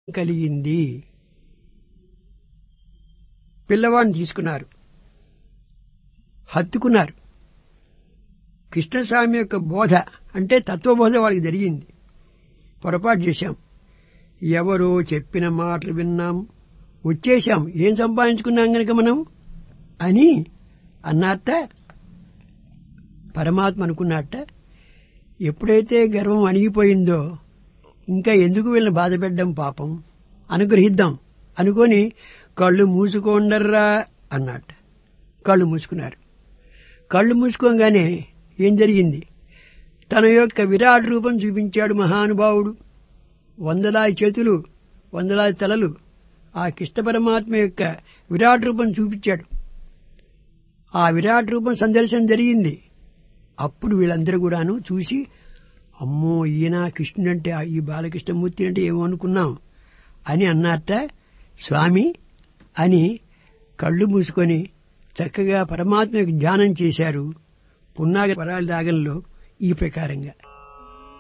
కలిగింది పిల్లవాడిని తీసుకున్నారు హత్తుకున్నారు కృష్ణస్వామి యొక్క బోధ అంటే తత్వబోధ వాళ్ళకి జరిగింది పొరపాటు చేశాం ఎవరో చెప్పిన మాటలు విన్నాం వచ్చేశాం ఏం సంపాదించుకున్నాం గనక మనం అని అన్నట్ట పరమాత్మ అనుకున్నట్ట ఎప్పుడైతే గర్వం అణిగిపోయిందో ఇంకా ఎందుకు వీళ్ళని బాధ పెట్టడం పాపం అనుగ్రహిద్దాం అనుకొని కళ్ళు మూసుకోండర్రా అన్నట్ట కళ్ళు మూసుకున్నారు కళ్ళు మూసుకోగానే ఏం జరిగింది తన యొక్క విరాట్ రూపం చూపించాడు మహానుభావుడు వందలాది చేతులు వందలాది తలలు ఆ కృష్ణ పరమాత్మ యొక్క విరాట్ రూపం చూపించాడు ఆ విరాట్ రూపం సందర్శనం జరిగింది అప్పుడు వీళ్ళందరూ కూడాను చూసి అమ్మో ఈయన కృష్ణుడు అంటే ఈ బాలకృష్ణమూర్తి అంటే ఏమో అనుకున్నాం అని అన్నట్ట స్వామి అని కళ్ళు మూసుకొని చక్కగా పరమాత్మకు ధ్యానం చేశారు పున్నాగ పరాల రాగంలో ఈ ప్రకారంగా